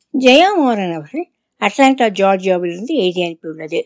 ஜெயாமாறன் அவர்கள் அட்லாண்டா ஜார்ஜியாவிலிருந்து எழுதி அனுப்பியுள்ளது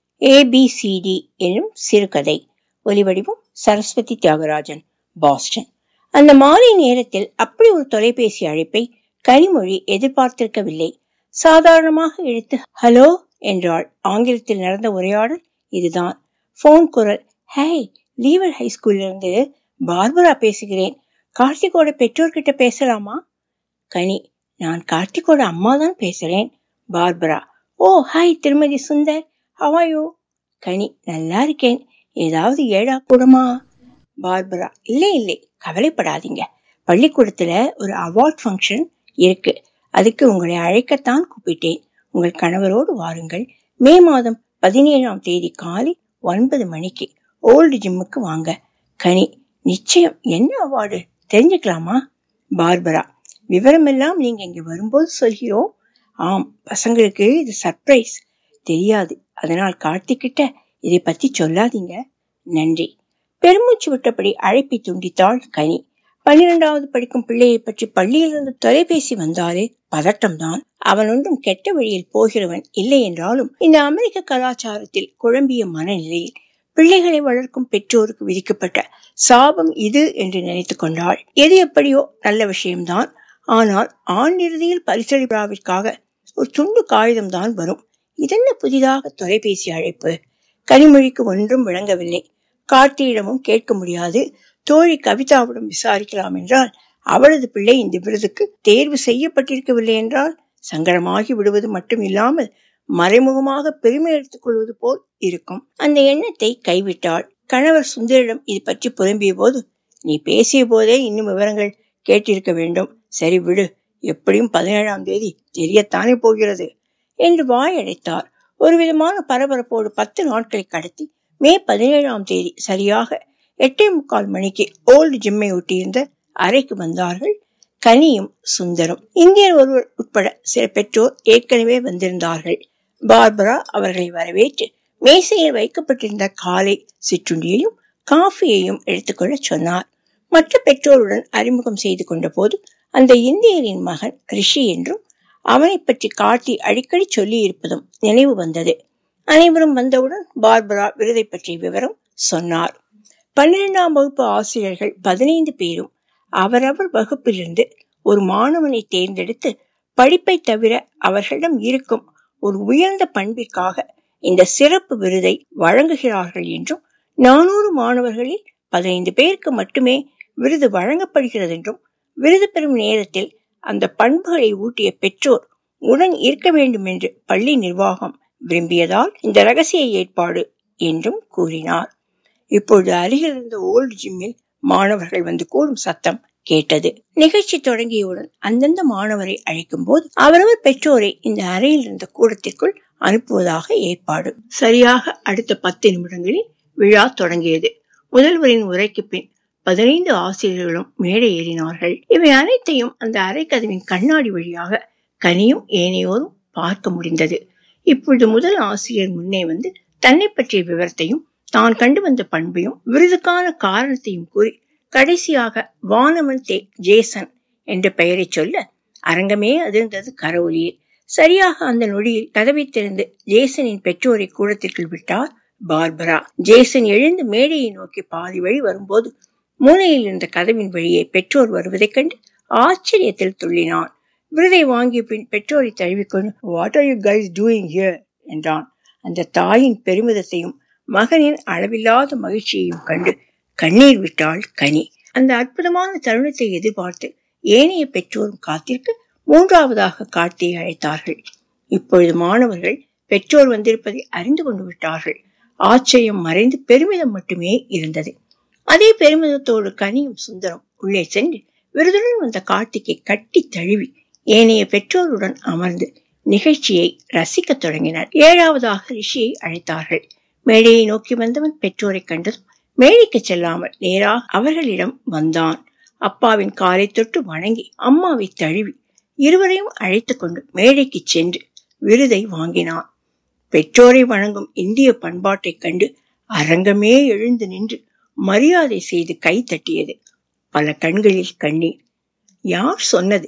ஏபிசிடி என்னும் சிறுகதை ஒலிவடிவம் சரஸ்வதி தியாகராஜன் பாஸ்டன் அந்த மாலை நேரத்தில் அப்படி ஒரு தொலைபேசி அழைப்பை கனிமொழி எதிர்பார்த்திருக்கவில்லை சாதாரணமாக எடுத்து ஹலோ என்றாள் ஆங்கிலத்தில் நடந்த உரையாடல் இதுதான் போன் குரல் ஹே லீவர் ஹைஸ்கூல்ல இருந்து பார்பரா பேசுகிறேன் கார்த்திகோட பெற்றோர்கிட்ட பேசலாமா கனி நான் கார்த்திகோட அம்மா தான் பேசுறேன் பார்பரா ஓ ஹாய் திருமதி சுந்தர் ஹவாயோ கனி நல்லா இருக்கேன் ஏதாவது ஏடா கூடமா பார்பரா இல்லை இல்லை கவலைப்படாதீங்க பள்ளிக்கூடத்துல ஒரு அவார்ட் ஃபங்க்ஷன் இருக்கு அதுக்கு உங்களை அழைக்கத்தான் கூப்பிட்டேன் உங்கள் கணவரோடு வாருங்கள் மே மாதம் பதினேழாம் தேதி காலை ஒன்பது மணிக்கு ஓல்டு ஜிம்முக்கு வாங்க கனி நிச்சயம் என்ன அவார்டு தெரிஞ்சுக்கலாமா பார்பரா விவரமெல்லாம் நீங்க இங்க வரும்போது சொல்கிறோம் ஆம் பசங்களுக்கு இது சர்ப்ரைஸ் தெரியாது அதனால் கார்த்திக்கிட்ட இதை பத்தி சொல்லாதீங்க நன்றி பெருமூச்சு விட்டபடி அழைப்பை துண்டித்தாள் கனி பன்னிரெண்டாவது படிக்கும் பிள்ளையை பற்றி பள்ளியிலிருந்து தொலைபேசி வந்தாலே பதட்டம்தான் அவன் ஒன்றும் கெட்ட வழியில் போகிறவன் இல்லை என்றாலும் இந்த அமெரிக்க கலாச்சாரத்தில் குழம்பிய மனநிலையில் பிள்ளைகளை வளர்க்கும் பெற்றோருக்கு விதிக்கப்பட்ட சாபம் இது என்று நினைத்துக் கொண்டாள் எது எப்படியோ நல்ல விஷயம்தான் ஆனால் ஆண் இறுதியில் பரிசளி விழாவிற்காக ஒரு துண்டு காகிதம் தான் வரும் இதென்ன புதிதாக தொலைபேசி அழைப்பு கனிமொழிக்கு ஒன்றும் விளங்கவில்லை கார்த்தியிடமும் கேட்க முடியாது தோழி கவிதாவிடம் விசாரிக்கலாம் என்றால் அவளது பிள்ளை இந்த விருதுக்கு தேர்வு செய்யப்பட்டிருக்கவில்லை என்றால் சங்கடமாகி விடுவது மட்டும் இல்லாமல் மறைமுகமாக பெருமை எடுத்துக் கொள்வது போல் இருக்கும் அந்த எண்ணத்தை கைவிட்டாள் கணவர் சுந்தரிடம் இது பற்றி புலம்பிய போது நீ பேசிய போதே இன்னும் விவரங்கள் கேட்டிருக்க வேண்டும் சரி விடு எப்படியும் பதினேழாம் தேதி தெரியத்தானே போகிறது என்று வாயடைத்தார் ஒரு விதமான பரபரப்போடு பத்து நாட்களை கடத்தி மே பதினேழாம் தேதி சரியாக எட்டே முக்கால் மணிக்கு ஓல்டு ஜிம்மை ஒட்டியிருந்த அறைக்கு வந்தார்கள் கனியும் சுந்தரும் இந்தியர் ஒருவர் உட்பட சில பெற்றோர் ஏற்கனவே வந்திருந்தார்கள் பார்பரா அவர்களை வரவேற்று மேசையில் வைக்கப்பட்டிருந்த காலை சிற்றுண்டியையும் காஃபியையும் எடுத்துக்கொள்ள சொன்னார் மற்ற பெற்றோருடன் அறிமுகம் செய்து கொண்ட போது அந்த இந்தியரின் மகன் ரிஷி என்றும் அவனை பற்றி காட்டி அடிக்கடி சொல்லி இருப்பதும் நினைவு வந்தது அனைவரும் வந்தவுடன் பார்பரா விருதை பற்றிய விவரம் சொன்னார் பன்னிரெண்டாம் வகுப்பு ஆசிரியர்கள் பதினைந்து பேரும் அவரவர் வகுப்பிலிருந்து ஒரு மாணவனை தேர்ந்தெடுத்து படிப்பை தவிர அவர்களிடம் இருக்கும் ஒரு உயர்ந்த பண்பிற்காக இந்த சிறப்பு விருதை வழங்குகிறார்கள் என்றும் நானூறு மாணவர்களில் பதினைந்து பேருக்கு மட்டுமே விருது வழங்கப்படுகிறது என்றும் விருது பெறும் நேரத்தில் அந்த பண்புகளை ஊட்டிய பெற்றோர் உடன் இருக்க வேண்டும் என்று பள்ளி நிர்வாகம் விரும்பியதால் இந்த ரகசிய ஏற்பாடு என்றும் கூறினார் இப்பொழுது அருகில் இருந்த ஓல்டு ஜிம்மில் மாணவர்கள் வந்து கூடும் சத்தம் கேட்டது நிகழ்ச்சி தொடங்கியவுடன் அந்தந்த மாணவரை அழைக்கும் போது அவரவர் பெற்றோரை இந்த அறையில் இருந்த கூடத்திற்குள் அனுப்புவதாக ஏற்பாடு சரியாக அடுத்த பத்து நிமிடங்களில் விழா தொடங்கியது முதல்வரின் உரைக்கு பின் பதினைந்து ஆசிரியர்களும் மேடை ஏறினார்கள் இவை அனைத்தையும் அந்த அரைக்கதவின் கண்ணாடி வழியாக கனியும் ஏனையோரும் பார்க்க முடிந்தது இப்பொழுது முதல் ஆசிரியர் முன்னே வந்து தன்னை பற்றிய விவரத்தையும் தான் கண்டு வந்த பண்பையும் விருதுக்கான காரணத்தையும் கூறி கடைசியாக வானவன் தே ஜேசன் என்ற பெயரை சொல்ல அரங்கமே அதிர்ந்தது கரவொலியில் சரியாக அந்த நொடியில் கதவை திறந்து ஜேசனின் பெற்றோரை கூடத்திற்குள் விட்டார் பார்பரா ஜேசன் எழுந்து மேடையை நோக்கி பாதி வழி வரும்போது மூலையில் இருந்த கதவின் வழியே பெற்றோர் வருவதைக் கண்டு ஆச்சரியத்தில் துள்ளினான் விருதை வாங்கிய பின் பெற்றோரை தழுவிக்கொண்டு what are you guys doing here என்றான் அந்த தாயின் பெருமிதத்தையும் மகனின் அளவில்லாத மகிழ்ச்சியையும் கண்டு கண்ணீர் விட்டாள் கனி அந்த அற்புதமான தருணத்தை எதிர்பார்த்து ஏனைய பெற்றோரும் காத்திருக்க மூன்றாவதாக கார்த்தியை அழைத்தார்கள் இப்பொழுது மாணவர்கள் பெற்றோர் வந்திருப்பதை அறிந்து கொண்டு விட்டார்கள் ஆச்சரியம் மறைந்து பெருமிதம் மட்டுமே இருந்தது அதே பெருமிதத்தோடு கனியும் சுந்தரம் உள்ளே சென்று விருதுடன் வந்த கார்த்திகை கட்டி தழுவி ஏனைய பெற்றோருடன் அமர்ந்து நிகழ்ச்சியை ரசிக்கத் தொடங்கினர் ஏழாவதாக ரிஷியை அழைத்தார்கள் மேடையை நோக்கி வந்தவன் பெற்றோரை கண்டதும் மேடைக்கு செல்லாமல் நேராக அவர்களிடம் வந்தான் அப்பாவின் காலை தொட்டு வணங்கி அம்மாவை தழுவி இருவரையும் அழைத்துக் கொண்டு மேடைக்கு சென்று விருதை வாங்கினான் பெற்றோரை வணங்கும் இந்திய பண்பாட்டைக் கண்டு அரங்கமே எழுந்து நின்று மரியாதை செய்து கை தட்டியது பல கண்களில் கண்ணீர் யார் சொன்னது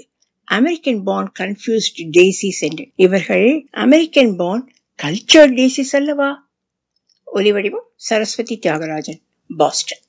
அமெரிக்கன் பான் கன்ஃபியூஸ்ட் டேசிஸ் என்று இவர்கள் அமெரிக்கன் பான் கல்ச்சர் டேசிஸ் அல்லவா ஒலிவடிவம் சரஸ்வதி தியாகராஜன் பாஸ்டன்